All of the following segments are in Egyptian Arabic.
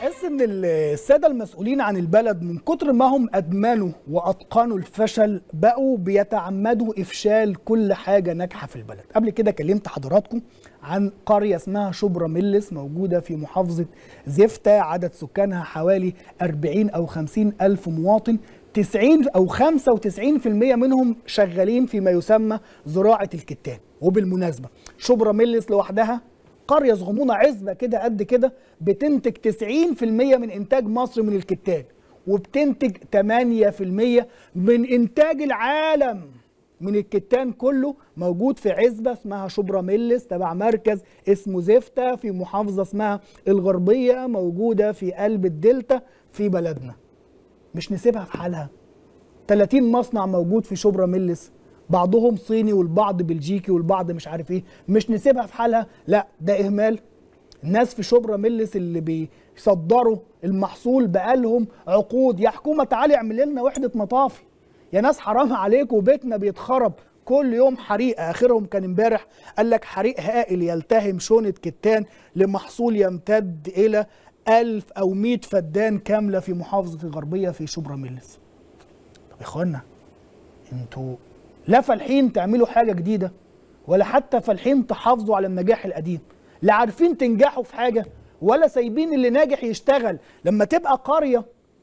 بحس ان الساده المسؤولين عن البلد من كتر ما هم ادمنوا واتقنوا الفشل بقوا بيتعمدوا افشال كل حاجه ناجحه في البلد قبل كده كلمت حضراتكم عن قريه اسمها شبرا ملس موجوده في محافظه زفته عدد سكانها حوالي 40 او 50 الف مواطن 90 او 95% منهم شغالين فيما يسمى زراعه الكتان وبالمناسبه شبرا ملس لوحدها قريه صغنونه عزبه كده قد كده بتنتج 90% من انتاج مصر من الكتان وبتنتج 8% من انتاج العالم من الكتان كله موجود في عزبه اسمها شبرا ميلس تبع مركز اسمه زفته في محافظه اسمها الغربيه موجوده في قلب الدلتا في بلدنا مش نسيبها في حالها 30 مصنع موجود في شبرا ميلس بعضهم صيني والبعض بلجيكي والبعض مش عارف ايه مش نسيبها في حالها لا ده اهمال الناس في شبرا ملس اللي بيصدروا المحصول بقالهم عقود يا حكومه تعالي اعملي لنا وحده مطافي يا ناس حرام عليكم بيتنا بيتخرب كل يوم حريق اخرهم كان امبارح قال لك حريق هائل يلتهم شونه كتان لمحصول يمتد الى ألف أو مئة فدان كاملة في محافظة الغربية في شبرا ميلس طب يا إخوانا انتوا لا فالحين تعملوا حاجه جديده ولا حتى فالحين تحافظوا على النجاح القديم لا عارفين تنجحوا في حاجه ولا سايبين اللي ناجح يشتغل لما تبقى قريه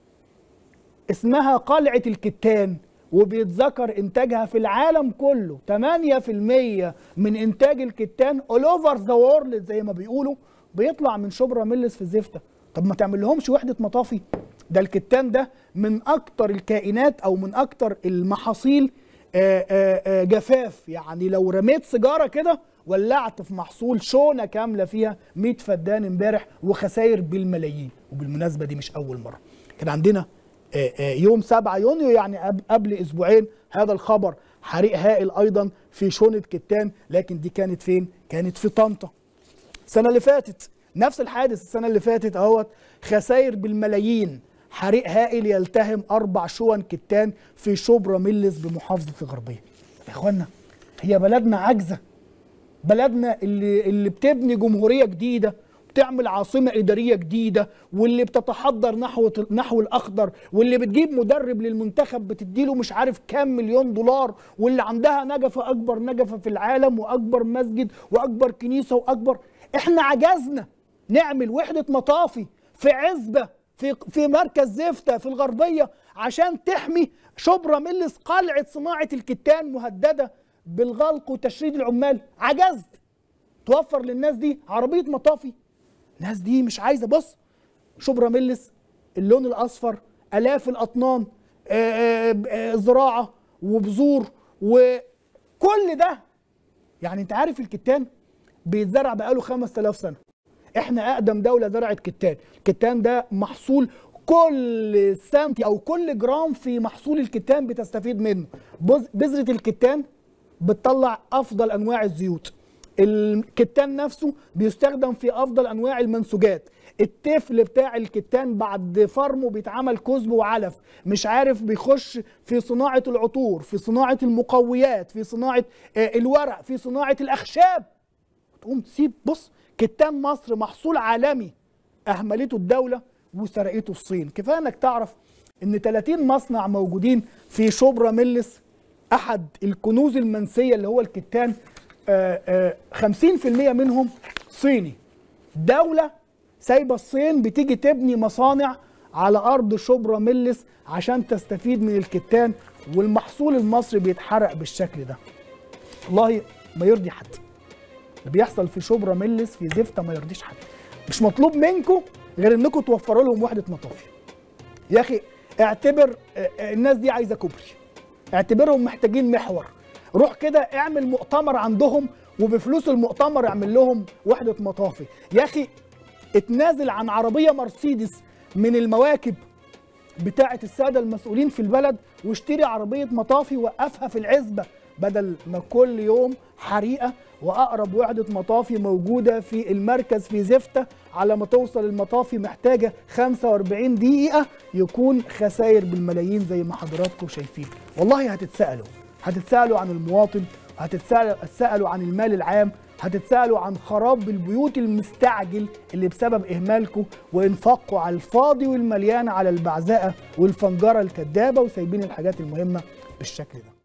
اسمها قلعه الكتان وبيتذكر انتاجها في العالم كله 8% من انتاج الكتان all over the world زي ما بيقولوا بيطلع من شبرا ملس في الزفته طب ما تعمل لهمش وحده مطافي ده الكتان ده من اكتر الكائنات او من اكتر المحاصيل آآ آآ جفاف يعني لو رميت سيجاره كده ولعت في محصول شونه كامله فيها 100 فدان امبارح وخسائر بالملايين وبالمناسبه دي مش اول مره كان عندنا آآ يوم 7 يونيو يعني قبل اسبوعين هذا الخبر حريق هائل ايضا في شونه كتان لكن دي كانت فين كانت في طنطا السنه اللي فاتت نفس الحادث السنه اللي فاتت اهوت خسائر بالملايين حريق هائل يلتهم اربع شون كتان في شبرا ملس بمحافظه الغربيه يا اخوانا هي بلدنا عاجزه بلدنا اللي اللي بتبني جمهوريه جديده بتعمل عاصمه اداريه جديده واللي بتتحضر نحو نحو الاخضر واللي بتجيب مدرب للمنتخب بتديله مش عارف كام مليون دولار واللي عندها نجفه اكبر نجفه في العالم واكبر مسجد واكبر كنيسه واكبر احنا عجزنا نعمل وحده مطافي في عزبه في في مركز زفته في الغربيه عشان تحمي شبرا ملس قلعه صناعه الكتان مهدده بالغلق وتشريد العمال عجزت توفر للناس دي عربيه مطافي الناس دي مش عايزه بص شبرا ملس اللون الاصفر الاف الاطنان آآ آآ زراعه وبذور وكل ده يعني انت عارف الكتان بيتزرع بقاله 5000 سنه احنا اقدم دوله زرعت كتان الكتان ده محصول كل سنتي او كل جرام في محصول الكتان بتستفيد منه بذره الكتان بتطلع افضل انواع الزيوت الكتان نفسه بيستخدم في افضل انواع المنسوجات التفل بتاع الكتان بعد فرمه بيتعمل كزب وعلف مش عارف بيخش في صناعه العطور في صناعه المقويات في صناعه الورق في صناعه الاخشاب تقوم تسيب بص كتان مصر محصول عالمي اهملته الدوله وسرقته الصين كفايه انك تعرف ان 30 مصنع موجودين في شبرا ملس احد الكنوز المنسيه اللي هو الكتان آآ آآ 50% منهم صيني دوله سايبه الصين بتيجي تبني مصانع على ارض شبرا ملس عشان تستفيد من الكتان والمحصول المصري بيتحرق بالشكل ده والله ما يرضي حد اللي بيحصل في شبرا ملس في زفته ما يرضيش حد مش مطلوب منكم غير انكم توفروا لهم وحده مطافي يا اخي اعتبر الناس دي عايزه كوبري اعتبرهم محتاجين محور روح كده اعمل مؤتمر عندهم وبفلوس المؤتمر اعمل لهم وحده مطافي يا اخي اتنازل عن عربيه مرسيدس من المواكب بتاعه الساده المسؤولين في البلد واشتري عربيه مطافي وقفها في العزبه بدل ما كل يوم حريقه واقرب وحده مطافي موجوده في المركز في زفته على ما توصل المطافي محتاجه 45 دقيقه يكون خسائر بالملايين زي ما حضراتكم شايفين والله هتتسالوا هتتسالوا عن المواطن هتتسالوا عن المال العام هتتسالوا عن خراب البيوت المستعجل اللي بسبب اهمالكم وانفاقكم على الفاضي والمليان على البعزقه والفنجره الكدابه وسايبين الحاجات المهمه بالشكل ده